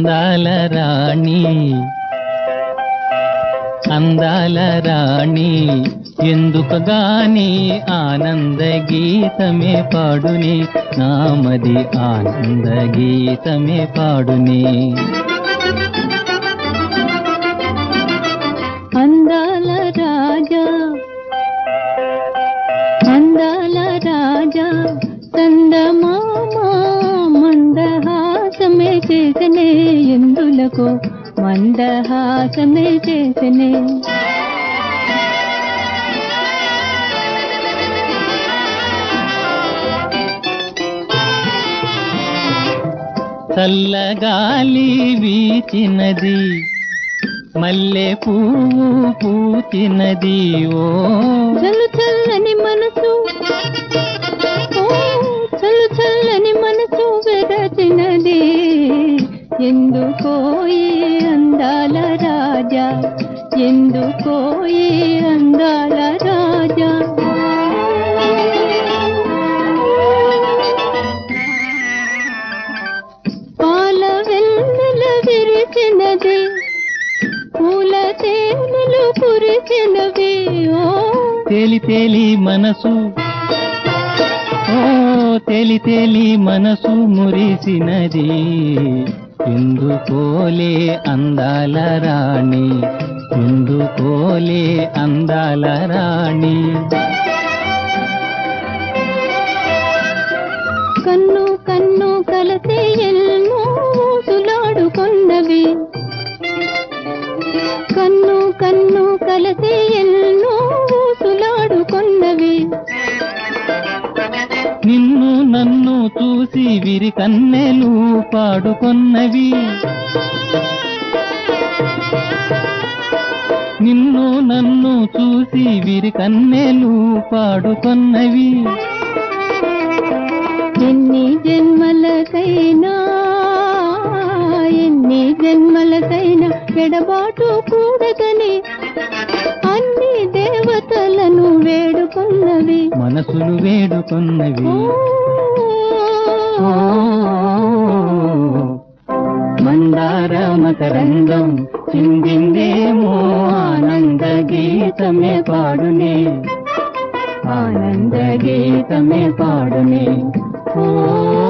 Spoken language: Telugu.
అందాల రాణి అందాల రాణి ఎందుకు గాని ఆనంద గీతమే పాడుని నామది ఆనంద గీతమే పాడుని అందాల రాజా అందాల రాజా చందమామ మందహాసమే చేసనే ఎందులకు మందహాసమే చేసనే చల్లగాలి వీచినది మల్లె పువ్వు పూచినది ఓ చల్లు చల్లని మనసు ఓ, చల్లు చల్లని మనసు వెరచినది ఎందుకో ఈ అందాల రాజా ఎందుకో ఈ అందాల రాజా పాల వెన్నెల విరిచినది పూల తేనెలు కురిచినవి ఓ తేలి తేలి మనసు ఓ తేలి తేలి మనసు మురిసినది ఎందుకోలే అందాల రాణి ఎందుకోలే అందాల రాణి కన్ను కన్ను కలతే ఎన్నో సులాడుకొన్నవి కన్ను కన్ను కలతే ఎన్నో సులాడుకొన్నవి నిన్ను నన్ను చూసి విరి కన్నెలు పాడుకొన్నవి నిన్ను నన్ను చూసి విరి కన్నెలు పాడుకొన్నవి ఎన్ని జన్మలకైనా ఎన్ని జన్మలకైనా ఎడబాటు కూడదని అన్ని దేవతలను వేడుకొన్నవి మనసులు వేడుకొన్నవి ఓ, మందార మకరంగం చిందిందేమో ఆనంద గీతమే పాడునే ఆనంద గీతమే పాడునే ఓ